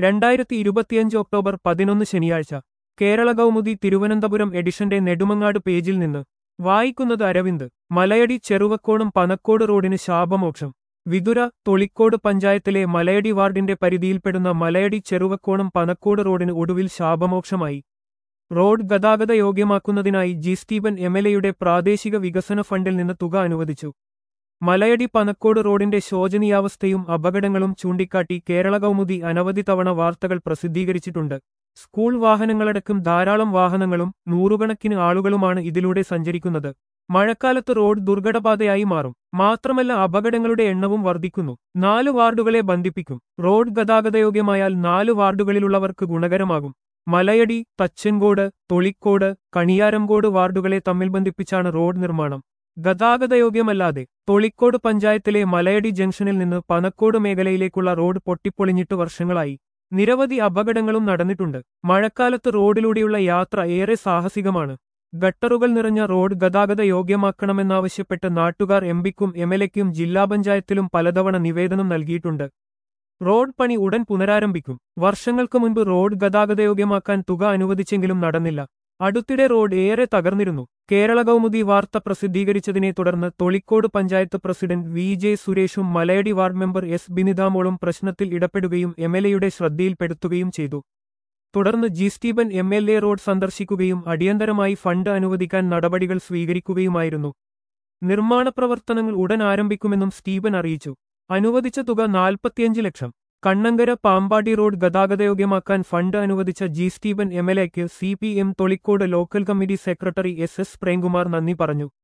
രണ്ടായിരത്തി ഇരുപത്തിയഞ്ച് ഒക്ടോബർ പതിനൊന്ന് ശനിയാഴ്ച കേരള കൗമുദി തിരുവനന്തപുരം എഡിഷന്റെ നെടുമങ്ങാട് പേജിൽ നിന്ന് വായിക്കുന്നത് അരവിന്ദ് മലയടി ചെറുവക്കോണം പനക്കോട് റോഡിന് ശാപമോക്ഷം വിതുര തൊളിക്കോട് പഞ്ചായത്തിലെ മലയടി വാർഡിന്റെ പരിധിയിൽപ്പെടുന്ന മലയടി ചെറുവക്കോണം പനക്കോട് റോഡിന് ഒടുവിൽ ശാപമോക്ഷമായി റോഡ് ഗതാഗത യോഗ്യമാക്കുന്നതിനായി ജി സ്റ്റീവൻ എം എൽ എയുടെ പ്രാദേശിക വികസന ഫണ്ടിൽ നിന്ന് തുക അനുവദിച്ചു മലയടി പനക്കോട് റോഡിന്റെ ശോചനീയാവസ്ഥയും അപകടങ്ങളും ചൂണ്ടിക്കാട്ടി കേരള കൗമുദി അനവധി തവണ വാർത്തകൾ പ്രസിദ്ധീകരിച്ചിട്ടുണ്ട് സ്കൂൾ വാഹനങ്ങളടക്കം ധാരാളം വാഹനങ്ങളും നൂറുകണക്കിന് ആളുകളുമാണ് ഇതിലൂടെ സഞ്ചരിക്കുന്നത് മഴക്കാലത്ത് റോഡ് ദുർഘടപാതയായി മാറും മാത്രമല്ല അപകടങ്ങളുടെ എണ്ണവും വർദ്ധിക്കുന്നു നാല് വാർഡുകളെ ബന്ധിപ്പിക്കും റോഡ് ഗതാഗതയോഗ്യമായാൽ നാല് വാർഡുകളിലുള്ളവർക്ക് ഗുണകരമാകും മലയടി തച്ചൻകോട് തൊളിക്കോട് കണിയാരംകോട് വാർഡുകളെ തമ്മിൽ ബന്ധിപ്പിച്ചാണ് റോഡ് നിർമ്മാണം ഗതാഗതയോഗ്യമല്ലാതെ തൊളിക്കോട് പഞ്ചായത്തിലെ മലയടി ജംഗ്ഷനിൽ നിന്ന് പനക്കോട് മേഖലയിലേക്കുള്ള റോഡ് പൊട്ടിപ്പൊളിഞ്ഞിട്ട് വർഷങ്ങളായി നിരവധി അപകടങ്ങളും നടന്നിട്ടുണ്ട് മഴക്കാലത്ത് റോഡിലൂടെയുള്ള യാത്ര ഏറെ സാഹസികമാണ് ഗട്ടറുകൾ നിറഞ്ഞ റോഡ് ഗതാഗത യോഗ്യമാക്കണമെന്നാവശ്യപ്പെട്ട് നാട്ടുകാർ എംപിക്കും എംഎൽഎക്കും ജില്ലാ പഞ്ചായത്തിലും പലതവണ നിവേദനം നൽകിയിട്ടുണ്ട് റോഡ് പണി ഉടൻ പുനരാരംഭിക്കും വർഷങ്ങൾക്ക് മുൻപ് റോഡ് ഗതാഗതയോഗ്യമാക്കാൻ തുക അനുവദിച്ചെങ്കിലും നടന്നില്ല അടുത്തിടെ റോഡ് ഏറെ തകർന്നിരുന്നു കേരള കൗമുദി വാർത്ത പ്രസിദ്ധീകരിച്ചതിനെ തുടർന്ന് Tholicode panchayat president V J സുരേഷും മലയടി വാർഡ് മെമ്പർ എസ് ബിനിതാമോളും പ്രശ്നത്തിൽ ഇടപെടുകയും എംഎൽഎയുടെ ശ്രദ്ധയിൽപ്പെടുത്തുകയും ചെയ്തു തുടർന്ന് G Stephen M L A road സന്ദർശിക്കുകയും അടിയന്തരമായി ഫണ്ട് അനുവദിക്കാൻ നടപടികൾ സ്വീകരിക്കുകയുമായിരുന്നു നിർമ്മാണ പ്രവർത്തനങ്ങൾ ഉടൻ ആരംഭിക്കുമെന്നും സ്റ്റീബൻ അറിയിച്ചു അനുവദിച്ച തുക നാൽപ്പത്തിയഞ്ച് ലക്ഷം കണ്ണങ്കര പാമ്പാടി റോഡ് ഗതാഗതയോഗ്യമാക്കാൻ ഫണ്ട് അനുവദിച്ച ജി സ്റ്റീബൻ എം എൽ എക്ക് C P M Tholicode local committee secretary S S Premkumar നന്ദി പറഞ്ഞു